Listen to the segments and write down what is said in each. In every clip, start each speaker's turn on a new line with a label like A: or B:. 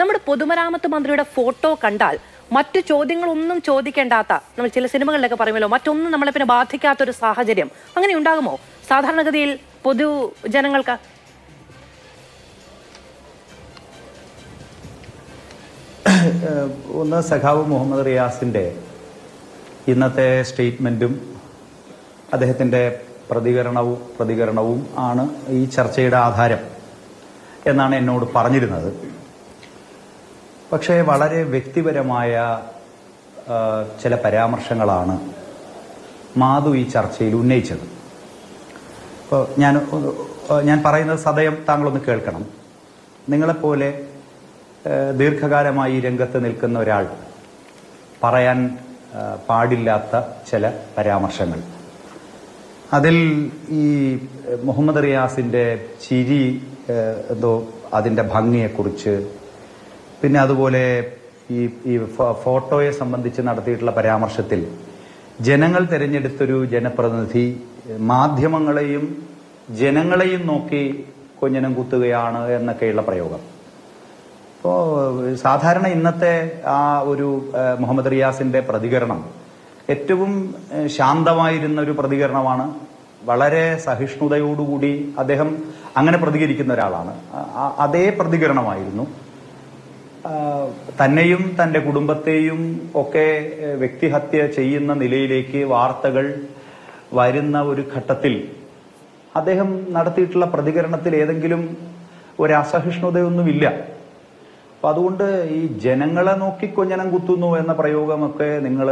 A: നമ്മുടെ പൊതുമരാമത്ത് മന്ത്രിയുടെ ഫോട്ടോ കണ്ടാൽ മറ്റു ചോദ്യങ്ങളൊന്നും ചോദിക്കേണ്ടാത്ത നമ്മൾ ചില സിനിമകളിലൊക്കെ പറയുമല്ലോ മറ്റൊന്നും നമ്മളെ പിന്നെ ബാധിക്കാത്ത ഒരു സാഹചര്യം അങ്ങനെ ഉണ്ടാകുമോ സാധാരണഗതിയിൽ പൊതുജനങ്ങൾക്ക്
B: ഏഹ് ഒന്ന് സഖാവ് മുഹമ്മദ് റിയാസിന്റെ ഇന്നത്തെ സ്റ്റേറ്റ്മെന്റും അദ്ദേഹത്തിന്റെ പ്രതികരണവും പ്രതികരണവും ആണ് ഈ ചർച്ചയുടെ ആധാരം എന്നാണ് എന്നോട് പറഞ്ഞിരുന്നത് പക്ഷേ വളരെ വ്യക്തിപരമായ ആ, ചില പരാമർശങ്ങളാണ് മാധു ഈ ചർച്ചയിൽ ഉന്നയിച്ചത് ഇപ്പോൾ ഞാൻ ഒന്ന് ഞാൻ പറയുന്നത് സദയം താങ്കളൊന്ന് കേൾക്കണം നിങ്ങളെപ്പോലെ ഏഹ്, ദീർഘകാലമായി ഈ രംഗത്ത് നിൽക്കുന്ന ഒരാൾ പറയാൻ ആ, പാടില്ലാത്ത ചില പരാമർശങ്ങൾ അതിൽ ഈ മുഹമ്മദ് റിയാസിന്റെ ചിരി ഏഹ്, എന്തോ അതിന്റെ ഭംഗിയെക്കുറിച്ച് പിന്നെ അതുപോലെ ഈ ഈ ഫ- ഫോട്ടോയെ സംബന്ധിച്ച് നടത്തിയിട്ടുള്ള പരാമർശത്തിൽ ജനങ്ങൾ തിരഞ്ഞെടുത്തൊരു ജനപ്രതിനിധി മാധ്യമങ്ങളെയും ജനങ്ങളെയും നോക്കി കൊഞ്ഞനം കുത്തുകയാണ് എന്നൊക്കെയുള്ള പ്രയോഗം ഇപ്പോ സാധാരണ ഇന്നത്തെ ആ ഒരു ഏഹ്, മുഹമ്മദ് റിയാസിന്റെ പ്രതികരണം ഏറ്റവും ഏഹ്, ശാന്തമായിരുന്ന ഒരു പ്രതികരണമാണ് വളരെ സഹിഷ്ണുതയോടുകൂടി അദ്ദേഹം അങ്ങനെ പ്രതികരിക്കുന്ന ഒരാളാണ് ആ- ആ- അതേ പ്രതികരണമായിരുന്നു ആ, തന്നെയും തന്റെ കുടുംബത്തെയും ഒക്കെ ഏഹ്, വ്യക്തിഹത്യ ചെയ്യുന്ന നിലയിലേക്ക് വാർത്തകൾ വരുന്ന ഒരു ഘട്ടത്തിൽ അദ്ദേഹം നടത്തിയിട്ടുള്ള പ്രതികരണത്തിൽ ഏതെങ്കിലും ഒരു അസഹിഷ്ണുതയൊന്നുമില്ല അപ്പൊ അതുകൊണ്ട് ഈ ജനങ്ങളെ നോക്കി കൊഞ്ഞനം കുത്തുന്നു എന്ന പ്രയോഗമൊക്കെ നിങ്ങൾ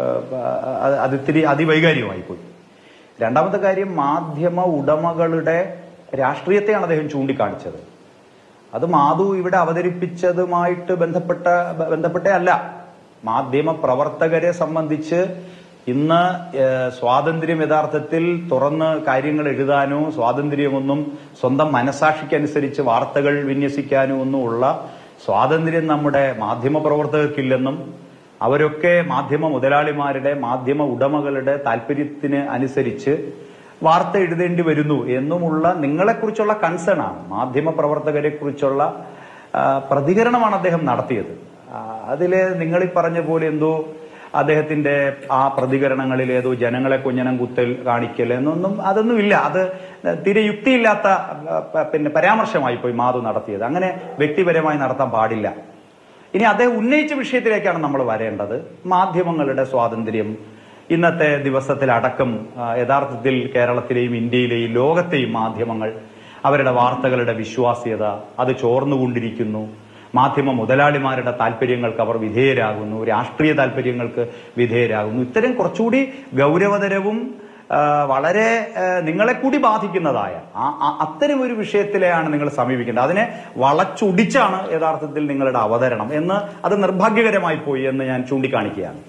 B: അത് ഇത്തിരി അതിവൈകാരികമായി പോയി രണ്ടാമത്തെ കാര്യം മാധ്യമ ഉടമകളുടെ രാഷ്ട്രീയത്തെയാണ് അദ്ദേഹം ചൂണ്ടിക്കാണിച്ചത് അത് മാധു ഇവിടെ അവതരിപ്പിച്ചതുമായിട്ട് ബന്ധപ്പെട്ട ബന്ധപ്പെട്ടേ അല്ല മാധ്യമ പ്രവർത്തകരെ സംബന്ധിച്ച് ഇന്ന് ഏഹ്, സ്വാതന്ത്ര്യം യഥാർത്ഥത്തിൽ തുറന്ന് കാര്യങ്ങൾ എഴുതാനോ സ്വാതന്ത്ര്യമൊന്നും സ്വന്തം മനസാക്ഷിക്കനുസരിച്ച് വാർത്തകൾ വിന്യസിക്കാനോ ഒന്നും ഉള്ള സ്വാതന്ത്ര്യം നമ്മുടെ മാധ്യമ പ്രവർത്തകർക്കില്ലെന്നും അവരൊക്കെ മാധ്യമ മുതലാളിമാരുടെ മാധ്യമ ഉടമകളുടെ താല്പര്യത്തിന് അനുസരിച്ച് വാർത്ത എഴുതേണ്ടി വരുന്നു എന്നുമുള്ള നിങ്ങളെക്കുറിച്ചുള്ള കൺസേൺ ആണ് മാധ്യമ പ്രവർത്തകരെ കുറിച്ചുള്ള ആ, പ്രതികരണമാണ് അദ്ദേഹം നടത്തിയത് ആ, അതില് നിങ്ങൾ ഈ പറഞ്ഞ പോലെ എന്തോ അദ്ദേഹത്തിന്റെ ആ പ്രതികരണങ്ങളിൽ ഏതോ ജനങ്ങളെ കുഞ്ഞനം കുത്തൽ കാണിക്കൽ എന്നൊന്നും അതൊന്നുമില്ല അത് തീരെ യുക്തിയില്ലാത്ത ആ, പ- പിന്നെ പരാമർശമായി പോയി മാധു നടത്തിയത് അങ്ങനെ വ്യക്തിപരമായി നടത്താൻ പാടില്ല ഇനി അദ്ദേഹം ഉന്നയിച്ച വിഷയത്തിലേക്കാണ് നമ്മൾ വരേണ്ടത് മാധ്യമങ്ങളുടെ സ്വാതന്ത്ര്യം ഇന്നത്തെ ദിവസത്തിലടക്കം ആ, യഥാർത്ഥത്തിൽ കേരളത്തിലെയും ഇന്ത്യയിലെയും ലോകത്തെയും മാധ്യമങ്ങൾ അവരുടെ വാർത്തകളുടെ വിശ്വാസ്യത അത് ചോർന്നുകൊണ്ടിരിക്കുന്നു മാധ്യമ മുതലാളിമാരുടെ താല്പര്യങ്ങൾക്ക് അവർ വിധേയരാകുന്നു രാഷ്ട്രീയ താല്പര്യങ്ങൾക്ക് വിധേയരാകുന്നു ഇത്തരം കുറച്ചുകൂടി ഗൗരവതരവും ആ, വളരെ ആ, നിങ്ങളെ കൂടി ബാധിക്കുന്നതായ ആ- ആ- അത്തരം ഒരു വിഷയത്തിലെയാണ് നിങ്ങൾ സമീപിക്കേണ്ടത് അതിനെ വളച്ചൊടിച്ചാണ് യഥാർത്ഥത്തിൽ നിങ്ങളുടെ അവതരണം എന്ന് അത് നിർഭാഗ്യകരമായി പോയി എന്ന് ഞാൻ ചൂണ്ടിക്കാണിക്കുകയാണ്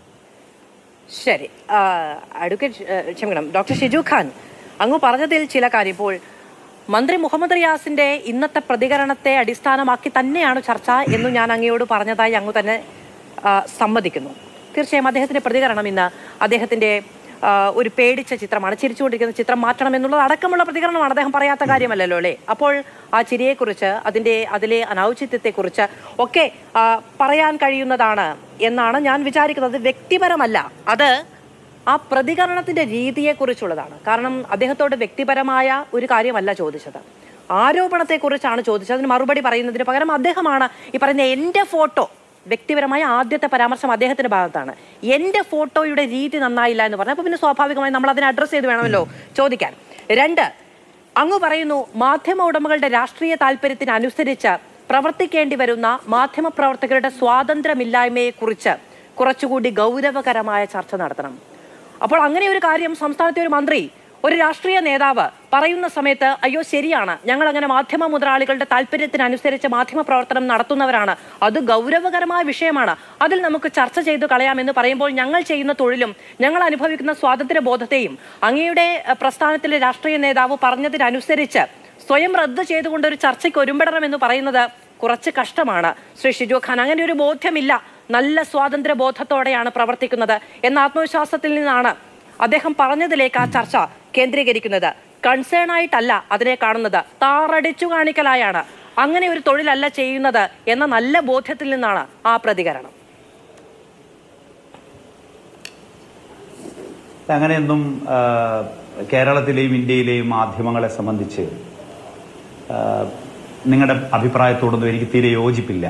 A: ശരി ആ, അഡ്വക്കേറ്റ് ഏ, ക്ഷമിക്കണം ഡോക്ടർ ഷിജു ഖാൻ അങ്ങ് പറഞ്ഞതിൽ ചില കാര്യം ഇപ്പോൾ മന്ത്രി മുഹമ്മദ് റിയാസിന്റെ ഇന്നത്തെ പ്രതികരണത്തെ അടിസ്ഥാനമാക്കി തന്നെയാണ് ചർച്ച എന്ന് ഞാൻ അങ്ങയോട് പറഞ്ഞതായി അങ്ങ് തന്നെ ആ, സമ്മതിക്കുന്നു തീർച്ചയായും അദ്ദേഹത്തിന്റെ പ്രതികരണം ഇന്ന് അദ്ദേഹത്തിന്റെ ആ, ഒരു പേടിച്ച ചിത്രമാണ് ചിരിച്ചുകൊണ്ടിരിക്കുന്ന ചിത്രം മാറ്റണം എന്നുള്ളത് അടക്കമുള്ള പ്രതികരണമാണ് അദ്ദേഹം പറയാത്ത കാര്യമല്ലല്ലോ അല്ലേ അപ്പോൾ ആ ചിരിയെക്കുറിച്ച് അതിന്റെ അതിലെ അനൗചിത്യത്തെക്കുറിച്ച് ഒക്കെ ആ, പറയാൻ കഴിയുന്നതാണ് എന്നാണ് ഞാൻ വിചാരിക്കുന്നത് വ്യക്തിപരമല്ല അത് ആ പ്രതികരണത്തിന്റെ രീതിയെക്കുറിച്ചുള്ളതാണ് കാരണം അദ്ദേഹത്തോട് വ്യക്തിപരമായ ഒരു കാര്യമല്ല ചോദിച്ചത് ആരോപണത്തെക്കുറിച്ചാണ് ചോദിച്ചത് അതിന് മറുപടി പറയുന്നതിന് പകരം അദ്ദേഹമാണ് ഈ പറയുന്ന എന്റെ ഫോട്ടോ വ്യക്തിപരമായ ആദ്യത്തെ പരാമർശം അദ്ദേഹത്തിന്റെ ഭാഗത്താണ് എന്റെ ഫോട്ടോയുടെ രീതി നന്നായില്ല എന്ന് പറഞ്ഞു അപ്പൊ പിന്നെ സ്വാഭാവികമായി നമ്മൾ അതിനെ അഡ്രസ് ചെയ്ത് വേണമല്ലോ ചോദിക്കാൻ രണ്ട് അങ്ങ് പറയുന്നു മാധ്യമ ഉടമകളുടെ രാഷ്ട്രീയ താല്പര്യത്തിന് അനുസരിച്ച് പ്രവർത്തിക്കേണ്ടി വരുന്ന മാധ്യമ പ്രവർത്തകരുടെ സ്വാതന്ത്ര്യമില്ലായ്മയെക്കുറിച്ച് കുറച്ചുകൂടി ഗൗരവകരമായ ചർച്ച നടത്തണം അപ്പോൾ അങ്ങനെ ഒരു കാര്യം സംസ്ഥാനത്തെ ഒരു മന്ത്രി ഒരു രാഷ്ട്രീയ നേതാവ് പറയുന്ന സമയത്ത് അയ്യോ ശരിയാണ് ഞങ്ങൾ അങ്ങനെ മാധ്യമ മുതലാളികളുടെ താല്പര്യത്തിനനുസരിച്ച് മാധ്യമ പ്രവർത്തനം നടത്തുന്നവരാണ് അത് ഗൗരവകരമായ വിഷയമാണ് അതിൽ നമുക്ക് ചർച്ച ചെയ്തു കളയാമെന്ന് പറയുമ്പോൾ ഞങ്ങൾ ചെയ്യുന്ന തൊഴിലും ഞങ്ങൾ അനുഭവിക്കുന്ന സ്വാതന്ത്ര്യ ബോധത്തെയും അങ്ങയുടെ അഹ്, പ്രസ്ഥാനത്തിലെ രാഷ്ട്രീയ നേതാവ് പറഞ്ഞതിനനുസരിച്ച് സ്വയം റദ്ദ് ചെയ്തുകൊണ്ട് ഒരു ചർച്ചയ്ക്ക് ഒരുമ്പെടണമെന്ന് പറയുന്നത് കുറച്ച് കഷ്ടമാണ് ശ്രീ ഷിജു ഖാൻ അങ്ങനെ ഒരു ബോധ്യമില്ല നല്ല സ്വാതന്ത്ര്യ ബോധത്തോടെയാണ് പ്രവർത്തിക്കുന്നത് എന്ന ആത്മവിശ്വാസത്തിൽ നിന്നാണ് അദ്ദേഹം പറഞ്ഞതിലേക്ക് ആ ചർച്ച കേന്ദ്രീകരിക്കുന്നത് കൺസേൺ ആയിട്ടല്ല അതിനെ കാണുന്നത് താറടിച്ചു കാണിക്കലായാണ് അങ്ങനെ ഒരു തൊഴിലല്ല ചെയ്യുന്നത് എന്ന നല്ല ബോധ്യത്തിൽ നിന്നാണ് ആ പ്രതികരണം
B: അങ്ങനെയൊന്നും ആ, കേരളത്തിലെയും ഇന്ത്യയിലെയും മാധ്യമങ്ങളെ സംബന്ധിച്ച് ആ, നിങ്ങളുടെ അഭിപ്രായത്തോടൊന്നും എനിക്ക് തീരെ യോജിപ്പില്ല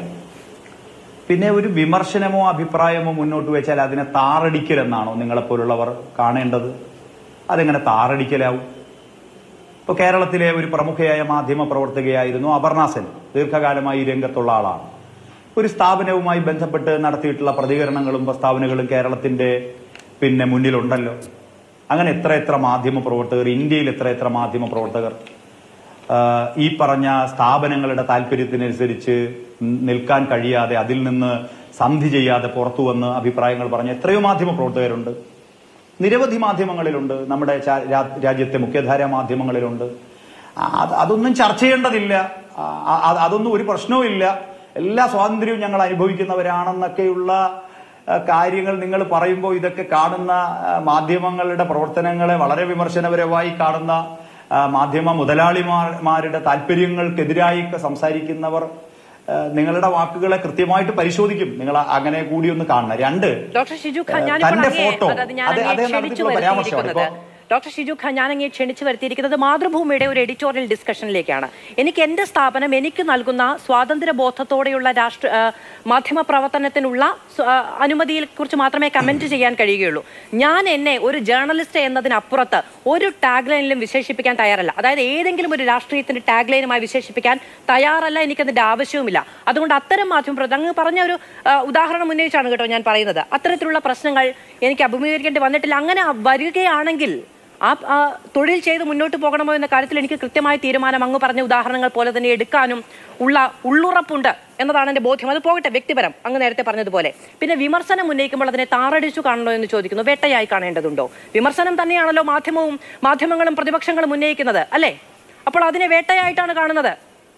B: പിന്നെ ഒരു വിമർശനമോ അഭിപ്രായമോ മുന്നോട്ട് വെച്ചാൽ അതിനെ താറടിക്കൽ എന്നാണോ നിങ്ങളെപ്പോലുള്ളവർ കാണേണ്ടത് അതെങ്ങനെ താറടിക്കലാവും ഇപ്പൊ കേരളത്തിലെ ഒരു പ്രമുഖയായ മാധ്യമ പ്രവർത്തകയായിരുന്നു അപർണ സെൻ ദീർഘകാലമായി ഈ രംഗത്തുള്ള ആളാണ് ഒരു സ്ഥാപനവുമായി ബന്ധപ്പെട്ട് നടത്തിയിട്ടുള്ള പ്രതികരണങ്ങളും പ്രസ്താവനകളും കേരളത്തിന്റെ പിന്നെ മുന്നിലുണ്ടല്ലോ അങ്ങനെ എത്ര എത്ര മാധ്യമ പ്രവർത്തകർ ഇന്ത്യയിൽ എത്ര എത്ര മാധ്യമ പ്രവർത്തകർ ആഹ് ഈ പറഞ്ഞ സ്ഥാപനങ്ങളുടെ താല്പര്യത്തിനനുസരിച്ച് നിൽക്കാൻ കഴിയാതെ അതിൽ നിന്ന് സന്ധി ചെയ്യാതെ പുറത്തു വന്ന് അഭിപ്രായങ്ങൾ പറഞ്ഞ എത്രയോ മാധ്യമ പ്രവർത്തകരുണ്ട് നിരവധി മാധ്യമങ്ങളിലുണ്ട് നമ്മുടെ ചാ- രാ- രാജ്യത്തെ മുഖ്യധാര മാധ്യമങ്ങളിലുണ്ട് ആ- അത് അതൊന്നും ചർച്ച ചെയ്യേണ്ടതില്ല ആ- ആ- അതൊന്നും ഒരു പ്രശ്നവും ഇല്ല എല്ലാ സ്വാതന്ത്ര്യവും ഞങ്ങൾ അനുഭവിക്കുന്നവരാണെന്നൊക്കെയുള്ള ആ, കാര്യങ്ങൾ നിങ്ങൾ പറയുമ്പോൾ ഇതൊക്കെ കാണുന്ന ആ, മാധ്യമങ്ങളുടെ പ്രവർത്തനങ്ങളെ വളരെ വിമർശനപരമായി കാണുന്ന ആ, മാധ്യമ മുതലാളിമാരുടെ താല്പര്യങ്ങൾക്കെതിരായി ഒക്കെ സംസാരിക്കുന്നവർ ആ, നിങ്ങളുടെ വാക്കുകളെ കൃത്യമായിട്ട് പരിശോധിക്കും നിങ്ങൾ അങ്ങനെ കൂടി ഒന്ന് കാണണം രണ്ട്
A: ഡോക്ടർ ഷിജു ഖാൻ ഞാനിപ്പോൾ
B: തന്റെ
A: അങ്ങേ
B: ഫോട്ടോ
A: അതായത് ഞാൻ
B: അതെ
A: അങ്ങേ
B: അതേ
A: ക്ഷണിച്ചു
B: നടത്തിയിട്ടുള്ള പരാമർശമാണ്
A: വരുത്തിയിരിക്കുന്നത്
B: ഇപ്പൊ
A: ഡോക്ടർ ഷിജു ഖാൻ ഞാൻ അങ്ങേ ക്ഷണിച്ചു വരുത്തിയിരിക്കുന്നത് മാതൃഭൂമിയുടെ ഒരു എഡിറ്റോറിയൽ ഡിസ്കഷനിലേക്കാണ് എനിക്ക് എന്റെ സ്ഥാപനം എനിക്ക് നൽകുന്ന സ്വാതന്ത്ര്യ ബോധത്തോടെയുള്ള രാഷ്ട്ര ആ, മാധ്യമ പ്രവർത്തനത്തിനുള്ള സ്വ- ആ, അനുമതിയെ കുറിച്ച് മാത്രമേ കമന്റ് ചെയ്യാൻ കഴിയുകയുള്ളൂ ഞാൻ എന്നെ ഒരു ജേർണലിസ്റ്റ് എന്നതിനപ്പുറത്ത് ഒരു ടാഗ് ലൈനിലും വിശേഷിപ്പിക്കാൻ തയ്യാറല്ല അതായത് ഏതെങ്കിലും ഒരു രാഷ്ട്രീയത്തിന്റെ ടാഗ് ലൈനുമായി വിശേഷിപ്പിക്കാൻ തയ്യാറല്ല എനിക്കതിന്റെ ആവശ്യവുമില്ല അതുകൊണ്ട് അത്തരം മാധ്യമ പ്രവർത്തകർ അങ്ങ് പറഞ്ഞ ഒരു ആ, ഉദാഹരണം ഉന്നയിച്ചാണ് കേട്ടോ ഞാൻ പറയുന്നത് അത്തരത്തിലുള്ള പ്രശ്നങ്ങൾ എനിക്ക് അഭിമുഖീകരിക്കേണ്ടി വന്നിട്ടില്ല അങ്ങനെ വരികയാണെങ്കിൽ ആ ആ, തൊഴിൽ ചെയ്ത് മുന്നോട്ട് പോകണമോ എന്ന കാര്യത്തിൽ എനിക്ക് കൃത്യമായ തീരുമാനം അങ്ങ് പറഞ്ഞ ഉദാഹരണങ്ങൾ പോലെ തന്നെ എടുക്കാനും ഉള്ള ഉള്ളുറപ്പുണ്ട് എന്നതാണ് എന്റെ ബോധ്യം അത് പോകട്ടെ വ്യക്തിപരം അങ്ങ് നേരത്തെ പറഞ്ഞതുപോലെ പിന്നെ വിമർശനം ഉന്നയിക്കുമ്പോൾ അതിനെ താറടിച്ചു കാണണോ എന്ന് ചോദിക്കുന്നു വേട്ടയായി കാണേണ്ടതുണ്ടോ വിമർശനം തന്നെയാണല്ലോ മാധ്യമവും മാധ്യമങ്ങളും പ്രതിപക്ഷങ്ങളും ഉന്നയിക്കുന്നത് അല്ലേ അപ്പോൾ അതിനെ വേട്ടയായിട്ടാണ് കാണുന്നത്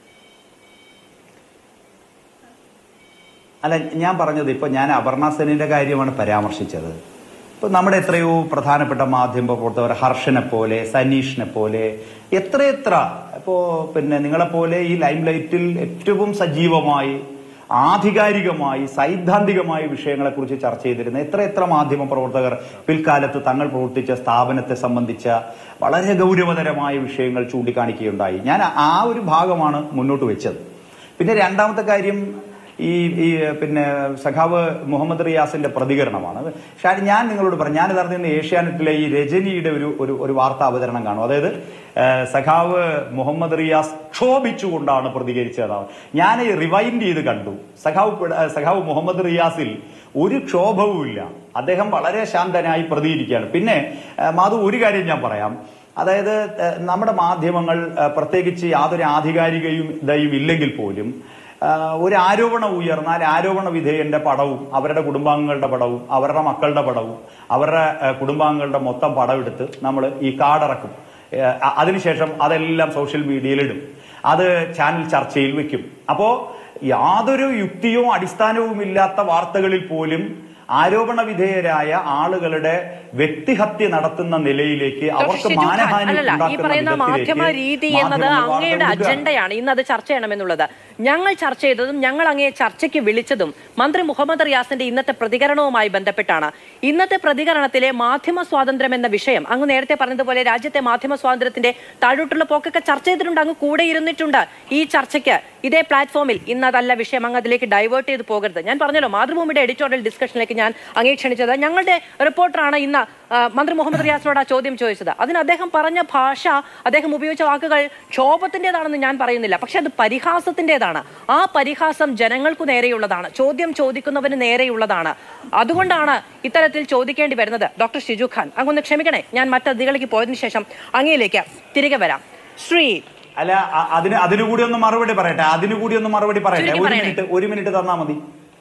B: അല്ല ഞാൻ പറഞ്ഞത് ഇപ്പൊ ഞാൻ അപർണ സെനിന്റെ കാര്യമാണ് പരാമർശിച്ചത് ഇപ്പൊ നമ്മുടെ എത്രയോ പ്രധാനപ്പെട്ട മാധ്യമ പ്രവർത്തകർ ഹർഷനെ പോലെ സനീഷിനെ പോലെ എത്രയെത്ര ഇപ്പോ പിന്നെ നിങ്ങളെപ്പോലെ ഈ ലൈം ലൈറ്റിൽ ഏറ്റവും സജീവമായി ആധികാരികമായി സൈദ്ധാന്തികമായ വിഷയങ്ങളെക്കുറിച്ച് ചർച്ച ചെയ്തിരുന്ന എത്ര എത്ര മാധ്യമ പ്രവർത്തകർ പിൽക്കാലത്ത് തങ്ങൾ പ്രവർത്തിച്ച സ്ഥാപനത്തെ സംബന്ധിച്ച വളരെ ഗൗരവതരമായ വിഷയങ്ങൾ ചൂണ്ടിക്കാണിക്കുകയുണ്ടായി ഞാൻ ആ ഒരു ഭാഗമാണ് മുന്നോട്ട് വെച്ചത് പിന്നെ രണ്ടാമത്തെ കാര്യം ഈ ഈ പിന്നെ സഖാവ് മുഹമ്മദ് റിയാസിന്റെ പ്രതികരണമാണ് ഷാരി ഞാൻ നിങ്ങളോട് പറഞ്ഞു ഞാൻ ഇതറിഞ്ഞ ഏഷ്യാനെറ്റിലെ ഈ രജനിയുടെ ഒരു ഒരു ഒരു വാർത്താ അവതരണം കാണും അതായത് ആ, സഖാവ് മുഹമ്മദ് റിയാസ് ക്ഷോഭിച്ചുകൊണ്ടാണ് പ്രതികരിച്ചത് ഞാൻ ഈ റിവൈൻഡ് ചെയ്ത് കണ്ടു സഖാവ് പിട- ആ, സഖാവ് മുഹമ്മദ് റിയാസിൽ ഒരു ക്ഷോഭവുമില്ല അദ്ദേഹം വളരെ ശാന്തനായി പ്രതികരിക്കുകയാണ് പിന്നെ ആ, മാധു ഒരു കാര്യം ഞാൻ പറയാം അതായത് ആ, നമ്മുടെ മാധ്യമങ്ങൾ ആ, പ്രത്യേകിച്ച് യാതൊരു ആധികാരികയും ഇതയും ഇല്ലെങ്കിൽ പോലും ആ, ഒരു ആരോപണം ഉയർന്നാൽ ആരോപണ വിധേയന്റെ പടവും അവരുടെ കുടുംബാംഗങ്ങളുടെ പടവും അവരുടെ മക്കളുടെ പടവും അവരുടെ ആ, കുടുംബാംഗങ്ങളുടെ മൊത്തം പടമെടുത്ത് നമ്മൾ ഈ കാർഡിറക്കും ഏ, അ- അതിനുശേഷം അതെല്ലാം സോഷ്യൽ മീഡിയയിലിടും അത് ചാനൽ ചർച്ചയിൽ വെക്കും അപ്പോ യാതൊരു യുക്തിയോ അടിസ്ഥാനവും ഇല്ലാത്ത വാർത്തകളിൽ പോലും ആരോപണ വിധേയരായ ആളുകളുടെ വ്യക്തിഹത്യ നടത്തുന്ന നിലയിലേക്ക്
A: ഡോക്ടർ
B: അവർക്ക്
A: ഷിജു ഖാൻ,
B: മാനഹാനി
A: അല്ലല്ല ഈ
B: ഉണ്ടാക്കുന്ന
A: പറയുന്ന
B: വിധത്തിലേക്ക്
A: മാധ്യമ രീതി എന്നത്
B: മാധ്യമങ്ങൾ
A: അങ്ങയുടെ
B: വാർത്ത കൊടുക്കുകയാണ്.
A: അജണ്ടയാണ് ഇന്ന് അത് ചർച്ച ചെയ്യണമെന്നുള്ളത് ഞങ്ങൾ ചർച്ച ചെയ്തതും ഞങ്ങൾ അങ്ങയെ ചർച്ചയ്ക്ക് വിളിച്ചതും മന്ത്രി മുഹമ്മദ് റിയാസിന്റെ ഇന്നത്തെ പ്രതികരണവുമായി ബന്ധപ്പെട്ടാണ് ഇന്നത്തെ പ്രതികരണത്തിലെ മാധ്യമ സ്വാതന്ത്ര്യം എന്ന വിഷയം അങ്ങ് നേരത്തെ പറഞ്ഞതുപോലെ രാജ്യത്തെ മാധ്യമ സ്വാതന്ത്ര്യത്തിന്റെ താഴോട്ടുള്ള പോക്കൊക്കെ ചർച്ച ചെയ്തിട്ടുണ്ട് അങ്ങ് കൂടെ ഇരുന്നിട്ടുണ്ട് ഈ ചർച്ചയ്ക്ക് ഇതേ പ്ലാറ്റ്ഫോമിൽ ഇന്ന് അതല്ല വിഷയം അങ്ങ് അതിലേക്ക് ഡൈവേർട്ട് ചെയ്ത് പോകരുത് ഞാൻ പറഞ്ഞല്ലോ മാതൃഭൂമിയുടെ എഡിറ്റോറിയൽ ഡിസ്കഷനിലേക്ക് ഞാൻ അങ്ങേ ക്ഷണിച്ചത് ഞങ്ങളുടെ റിപ്പോർട്ടറാണ് ഇന്ന് ആ, മന്ത്രി മുഹമ്മദ് റിയാസിനോട് ആ ചോദ്യം ചോദിച്ചത് അതിന് അദ്ദേഹം പറഞ്ഞ ഭാഷ അദ്ദേഹം ഉപയോഗിച്ച വാക്കുകൾ ക്ഷോഭത്തിൻ്റെതാണെന്ന് ഞാൻ പറയുന്നില്ല പക്ഷെ അത് പരിഹാസത്തിൻ്റെതാണ് ആ പരിഹാസം ജനങ്ങൾക്കു നേരെയുള്ളതാണ് ചോദ്യം ചോദിക്കുന്നവന് നേരെയുള്ളതാണ് അതുകൊണ്ടാണ് ഇത്തരത്തിൽ ചോദിക്കേണ്ടി വരുന്നത് ഡോക്ടർ ഷിജു ഖാൻ അങ്ങൊന്ന് ക്ഷമിക്കണേ ഞാൻ മറ്റതികളിലേക്ക് പോയതിനു ശേഷം അങ്ങയിലേക്ക് തിരികെ വരാം ശ്രീ
B: അല്ല അ- അതിന് അതിനു കൂടി ഒന്ന് മറുപടി പറയട്ടെ അതിനു കൂടി ഒന്ന് മറുപടി പറയട്ടെ
A: ചുരുക്കി
B: ഒരു
A: പറയണേ.
B: മിനിറ്റ് ഒരു മിനിറ്റ് തന്നാ മതി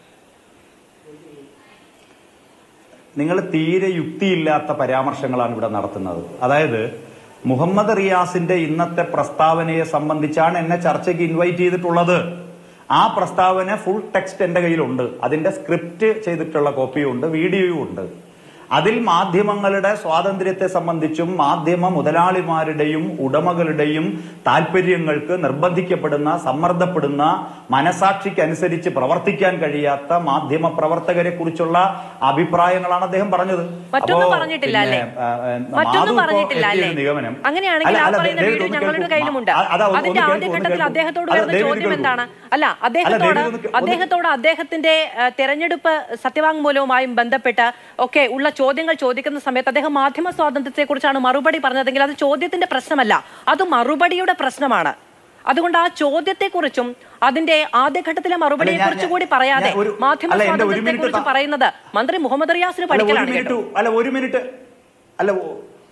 B: നിങ്ങൾ തീരെ യുക്തിയില്ലാത്ത പരാമർശങ്ങളാണ് ഇവിടെ നടത്തുന്നത് അതായത് മുഹമ്മദ് റിയാസിന്റെ ഇന്നത്തെ പ്രസ്താവനയെ സംബന്ധിച്ചാണ് എന്നെ ചർച്ചയ്ക്ക് ഇൻവൈറ്റ് ചെയ്തിട്ടുള്ളത് ആ പ്രസ്താവന ഫുൾ ടെക്സ്റ്റ് എന്റെ കയ്യിലുണ്ട് അതിന്റെ സ്ക്രിപ്റ്റ് ചെയ്തിട്ടുള്ള കോപ്പിയും ഉണ്ട് വീഡിയോയും ഉണ്ട് അതിൽ മാധ്യമങ്ങളുടെ സ്വാതന്ത്ര്യത്തെ സംബന്ധിച്ചും മാധ്യമ മുതലാളിമാരുടെയും ഉടമകളുടെയും താല്പര്യങ്ങൾക്ക് നിർബന്ധിക്കപ്പെടുന്ന സമ്മർദ്ദപ്പെടുന്ന മനസാക്ഷിക്കനുസരിച്ച് പ്രവർത്തിക്കാൻ കഴിയാത്ത മാധ്യമ പ്രവർത്തകരെ കുറിച്ചുള്ള അഭിപ്രായങ്ങളാണ് അദ്ദേഹം പറഞ്ഞത്
A: മറ്റൊന്നും
B: അപ്പോ
A: പറഞ്ഞിട്ടില്ല
B: പിന്നെ,
A: അല്ലേ?
B: ആ, ആ,
A: മറ്റൊന്നും
B: മാധു ഇപ്പോ
A: പറഞ്ഞിട്ടില്ല
B: എത്തിയ
A: അല്ലേ?
B: ഒരു നിഗമനം
A: അങ്ങനെയാണെങ്കിൽ
B: അല്ല,
A: ആ
B: അല്ല,
A: പറയുന്ന
B: ദേ-
A: വീഡിയോ
B: ഒന്ന്
A: ഞങ്ങളുടെ
B: കേൾക്കൂ.
A: കയ്യിലുമുണ്ട്
B: ആ, അതാ, ഒന്ന്
A: അതിന്റെ
B: കേൾക്കൂ, ഒന്ന്
A: ആദ്യഘട്ടത്തിൽ
B: കേൾക്കൂ.
A: അദ്ദേഹത്തോട്
B: അല്ല,
A: വരുന്ന
B: ദേ-
A: ചോദ്യം
B: കേൾക്കൂ.
A: എന്താണ് അല്ല
B: അല്ല,
A: അദ്ദേഹത്തോട്
B: ദേ- ഒന്ന് കേ- ഒന്ന്
A: അദ്ദേഹത്തോട് അദ്ദേഹത്തിന്റെ ആ, തെരഞ്ഞെടുപ്പ് സത്യവാങ്മൂലവുമായും ബന്ധപ്പെട്ട് ഒക്കെ ഉള്ള ചോദ്യങ്ങൾ ചോദിക്കുന്ന സമയത്ത് അദ്ദേഹം മാധ്യമ സ്വാതന്ത്ര്യത്തെ കുറിച്ചാണ് മറുപടി പറഞ്ഞതെങ്കിൽ അത് ചോദ്യത്തിന്റെ പ്രശ്നമല്ല അത് മറുപടിയുടെ പ്രശ്നമാണ് അതുകൊണ്ട് ആ ചോദ്യത്തെക്കുറിച്ചും അതിന്റെ ആദ്യഘട്ടത്തിലെ മറുപടിയെ
B: ഞാൻ-
A: കുറിച്ച് കൂടി പറയാതെ
B: ഞാൻ ഒരു-
A: മാധ്യമ
B: അല്ല, എന്റെ ഒരു
A: സ്വാതന്ത്ര്യത്തെ
B: മിനിറ്റ്
A: കുറിച്ച്
B: താ-
A: പറയുന്നത് മന്ത്രി മുഹമ്മദ് റിയാസിന്
B: അല്ല ഒരു
A: പഠിക്കലാണ്
B: മിനിറ്റ്
A: കേട്ടോ.
B: അല്ല ഒരു മിനിറ്റ് അല്ല ഒ-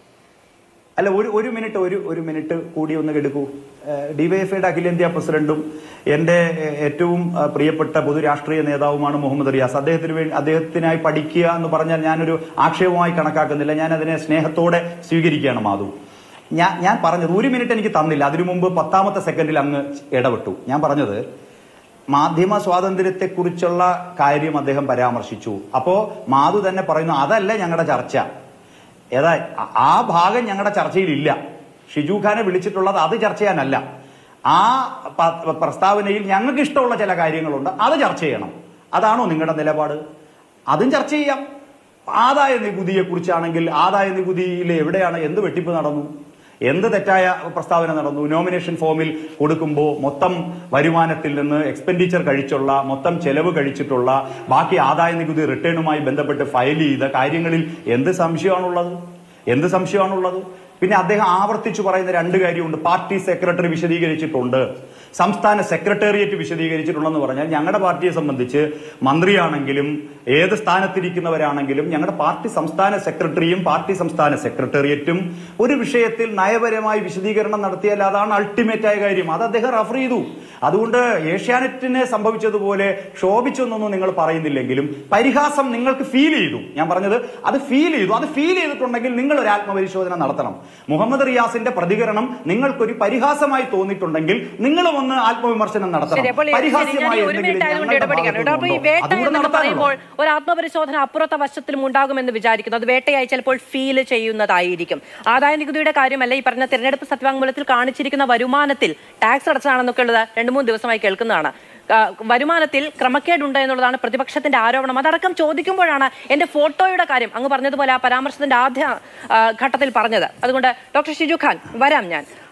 B: അല്ല ഒരു ഒരു മിനിറ്റ് ഒരു ഒരു മിനിറ്റ് കൂടി ഒന്ന് എടുക്കൂ ഡിവൈഎഫ്ഐയുടെ അഖിലേന്ത്യാ പ്രസിഡന്റും എന്റെ ഏഹ്, ഏറ്റവും ആ, പ്രിയപ്പെട്ട പൊതുരാഷ്ട്രീയ നേതാവുമാണ് മുഹമ്മദ് റിയാസ് അദ്ദേഹത്തിന് വേണ്ടി അദ്ദേഹത്തിനായി പഠിക്കുക എന്ന് പറഞ്ഞാൽ ഞാനൊരു ആക്ഷേപമായി കണക്കാക്കുന്നില്ല ഞാൻ അതിനെ സ്നേഹത്തോടെ സ്വീകരിക്കുകയാണ് മാധു ഞാൻ ഞാൻ പറഞ്ഞത് ഒരു മിനിറ്റ് എനിക്ക് തന്നില്ല അതിനു മുമ്പ് പത്താമത്തെ സെക്കൻഡിൽ അങ്ങ് ഇടപെട്ടു ഞാൻ പറഞ്ഞത് മാധ്യമ സ്വാതന്ത്ര്യത്തെക്കുറിച്ചുള്ള കാര്യം അദ്ദേഹം പരാമർശിച്ചു അപ്പോ മാധു തന്നെ പറയുന്നു അതല്ല ഞങ്ങളുടെ ചർച്ച ഏതാ ആ- ആ ഭാഗം ഞങ്ങളുടെ ചർച്ചയിലില്ല ഷിജു ഖാനെ വിളിച്ചിട്ടുള്ളത് അത് ചർച്ച ചെയ്യാനല്ല ആ പ- പ്രസ്താവനയിൽ ഞങ്ങൾക്ക് ഇഷ്ടമുള്ള ചില കാര്യങ്ങളുണ്ട് അത് ചർച്ച ചെയ്യണം അതാണോ നിങ്ങളുടെ നിലപാട് അതും ചർച്ച ചെയ്യാം ആദായ നികുതിയെ കുറിച്ചാണെങ്കിൽ ആദായ നികുതിയിൽ എവിടെയാണ് എന്ത് വെട്ടിപ്പ് നടന്നു എന്ത് തെറ്റായ പ്രസ്താവന നടന്നു നോമിനേഷൻ ഫോമിൽ കൊടുക്കുമ്പോൾ മൊത്തം വരുമാനത്തിൽ നിന്ന് എക്സ്പെൻഡിച്ചർ കഴിച്ചുള്ള മൊത്തം ചെലവ് കഴിച്ചിട്ടുള്ള ബാക്കി ആദായ നികുതി റിട്ടേണുമായി ബന്ധപ്പെട്ട് ഫയൽ ചെയ്ത കാര്യങ്ങളിൽ എന്ത് സംശയമാണുള്ളത് എന്ത് സംശയമാണുള്ളത് പിന്നെ അദ്ദേഹം ആവർത്തിച്ചു പറയുന്ന രണ്ട് കാര്യമുണ്ട് പാർട്ടി സെക്രട്ടറി വിശദീകരിച്ചിട്ടുണ്ട് സംസ്ഥാന സെക്രട്ടേറിയറ്റ് വിശദീകരിച്ചിട്ടുണ്ടെന്ന് പറഞ്ഞാൽ ഞങ്ങളുടെ പാർട്ടിയെ സംബന്ധിച്ച് മന്ത്രിയാണെങ്കിലും ഏത് സ്ഥാനത്തിരിക്കുന്നവരാണെങ്കിലും ഞങ്ങളുടെ പാർട്ടി സംസ്ഥാന സെക്രട്ടറിയും പാർട്ടി സംസ്ഥാന സെക്രട്ടേറിയറ്റും ഒരു വിഷയത്തിൽ നയപരമായി വിശദീകരണം നടത്തിയാൽ അതാണ് അൾട്ടിമേറ്റ് ആയ കാര്യം അത് അദ്ദേഹം റഫർ ചെയ്തു അതുകൊണ്ട് ഏഷ്യാനെറ്റിനെ സംഭവിച്ചതുപോലെ ക്ഷോഭിച്ചെന്നൊന്നും നിങ്ങൾ പറയുന്നില്ലെങ്കിലും പരിഹാസം നിങ്ങൾക്ക് ഫീൽ ചെയ്തു ഞാൻ പറഞ്ഞത് അത് ഫീൽ ചെയ്തു അത് ഫീൽ ചെയ്തിട്ടുണ്ടെങ്കിൽ നിങ്ങൾ ഒരു ആത്മപരിശോധന നടത്തണം മുഹമ്മദ് റിയാസിന്റെ പ്രതികരണം നിങ്ങൾക്കൊരു പരിഹാസമായി തോന്നിയിട്ടുണ്ടെങ്കിൽ നിങ്ങളും ഒന്ന് ആത്മവിമർശനം
A: ശരി അപ്പോൾ
B: നടത്തണം
A: ശരി, ഞാൻ
B: പരിഹാസ്യമായി
A: ഈ ഒരു
B: എന്തെങ്കിലും
A: മിനിറ്റ് ആയതുകൊണ്ട്
B: ഞങ്ങളുടെ
A: ഇടപെടിക്കണം കേട്ടോ അപ്പൊ ഈ
B: ഭാഗത്തുനിന്നുണ്ടോ?
A: വേട്ട
B: അതുകൂടെ
A: എന്നൊക്കെ
B: നടത്താനുള്ളൂ.
A: പറയുമ്പോൾ ഒരു ആത്മപരിശോധന അപ്പുറത്തെ വശത്തിലും ഉണ്ടാകുമെന്ന് വിചാരിക്കുന്നു അത് വേട്ടയായി ചിലപ്പോൾ ഫീൽ ചെയ്യുന്നതായിരിക്കും ആദായ നികുതിയുടെ കാര്യമല്ല ഈ പറഞ്ഞ തിരഞ്ഞെടുപ്പ് സത്യവാങ്മൂലത്തിൽ കാണിച്ചിരിക്കുന്ന വരുമാനത്തിൽ ടാക്സ് അടച്ചതാണെന്നൊക്കെ ഉള്ളത് രണ്ടു മൂന്ന് ദിവസമായി കേൾക്കുന്നതാണ് ആ, വരുമാനത്തിൽ ക്രമക്കേടുണ്ട് എന്നുള്ളതാണ് പ്രതിപക്ഷത്തിന്റെ ആരോപണം അതടക്കം ചോദിക്കുമ്പോഴാണ് എന്റെ ഫോട്ടോയുടെ കാര്യം അങ്ങ് പറഞ്ഞതുപോലെ ആ പരാമർശത്തിന്റെ ആദ്യ ആ, ഘട്ടത്തിൽ പറഞ്ഞത് അതുകൊണ്ട് ഡോക്ടർ ഷിജു ഖാൻ വരാം ഞാൻ